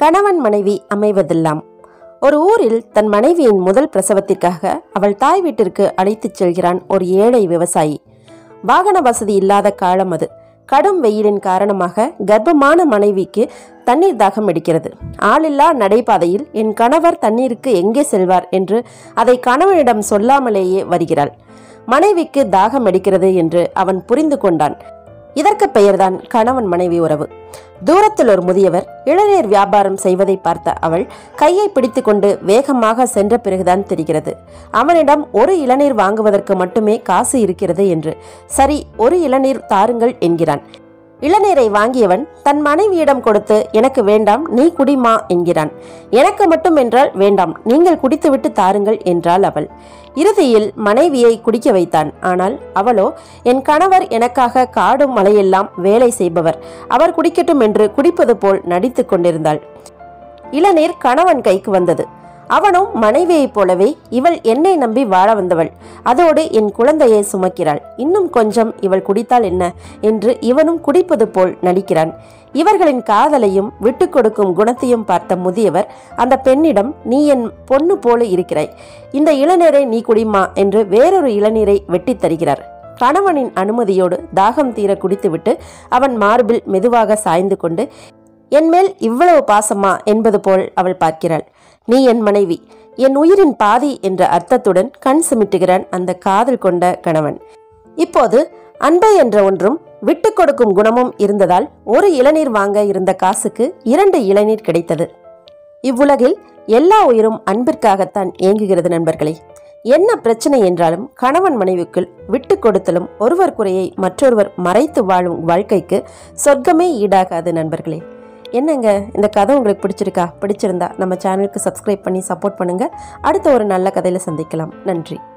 கணவன் மனைவி அமைவதெல்லாம் ஒரு ஊரில் தன் மனைவியின் முதல் பிரசவத்திற்காக அவள் தாய் வீட்டிற்கு அழைத்துச் செல்கிறான் ஒரு ஏழை விவசாயி வாகன வசதி இல்லாத காலம் அது கடும் வெயிலின் காரணமாக கர்ப்பமான மனைவிக்கு தண்ணீர் தாகம் எடுக்கிறது ஆளில்லா நடைபாதையில் என் கணவர் தண்ணீருக்கு எங்கே செல்வார் என்று அதை கணவனிடம் சொல்லாமலேயே வருகிறாள் மனைவிக்கு தாகம் எடுக்கிறது என்று அவன் புரிந்து கொண்டான் இதற்கு பெயர்தான் கணவன் மனைவி உறவு தூரத்தில் ஒரு முதியவர் இளநீர் வியாபாரம் செய்வதை பார்த்த அவள் கையை பிடித்துக்கொண்டு வேகமாக சென்ற பிறகுதான் தெரிகிறது அவனிடம் ஒரு இளநீர் வாங்குவதற்கு மட்டுமே காசு இருக்கிறது என்று சரி ஒரு இளநீர் தாருங்கள் என்கிறான் இளநீரை வாங்கியவன் தன் மனைவியிடம் கொடுத்து எனக்கு வேண்டாம் நீ குடிமா என்கிறான் எனக்கு மட்டும் என்றால் வேண்டாம் நீங்கள் குடித்துவிட்டு தாருங்கள் என்றாள் அவள் இறுதியில் மனைவியை குடிக்க வைத்தான் ஆனால் அவளோ என் கணவர் எனக்காக காடும் மலையெல்லாம் வேலை செய்பவர் அவர் குடிக்கட்டும் என்று குடிப்பது போல் நடித்துக் கொண்டிருந்தாள் இளநீர் கணவன் கைக்கு வந்தது அவனும் மனைவியைப் போலவே இவள் என்னை நம்பி வாழ வந்தவள் அதோடு என் குழந்தையை சுமக்கிறாள் இன்னும் கொஞ்சம் இவள் குடித்தால் என்ன என்று இவனும் குடிப்பது போல் நடிக்கிறான் இவர்களின் காதலையும் விட்டு கொடுக்கும் குணத்தையும் பார்த்த முதியவர் அந்த பெண்ணிடம் நீ என் பொண்ணு போல இருக்கிறாய் இந்த இளநீரை நீ குடிமா என்று வேறொரு இளநீரை வெட்டித் தருகிறார் கணவனின் அனுமதியோடு தாகம் தீர குடித்துவிட்டு அவன் மார்பில் மெதுவாக சாய்ந்து கொண்டு என்மேல் இவ்வளவு பாசமா என்பது போல் அவள் பார்க்கிறாள் நீ என் மனைவி என் உயிரின் பாதி என்ற அர்த்தத்துடன் கண் சிமிட்டுகிறான் அந்த காதல் கொண்ட கணவன் இப்போது அன்பு என்ற ஒன்றும் விட்டு கொடுக்கும் குணமும் இருந்ததால் ஒரு இளநீர் வாங்க இருந்த காசுக்கு இரண்டு இளநீர் கிடைத்தது இவ்வுலகில் எல்லா உயிரும் அன்பிற்காகத்தான் ஏங்குகிறது நண்பர்களே என்ன பிரச்சனை என்றாலும் கணவன் மனைவிக்குள் விட்டு கொடுத்தலும் ஒருவர் குறையை மற்றொருவர் மறைத்து வாழும் வாழ்க்கைக்கு சொர்க்கமே ஈடாகாது நண்பர்களே என்னங்க இந்த கதை உங்களுக்கு பிடிச்சிருக்கா பிடிச்சிருந்தா நம்ம சேனலுக்கு சப்ஸ்கிரைப் பண்ணி சப்போர்ட் பண்ணுங்க அடுத்த ஒரு நல்ல கதையில சந்திக்கலாம் நன்றி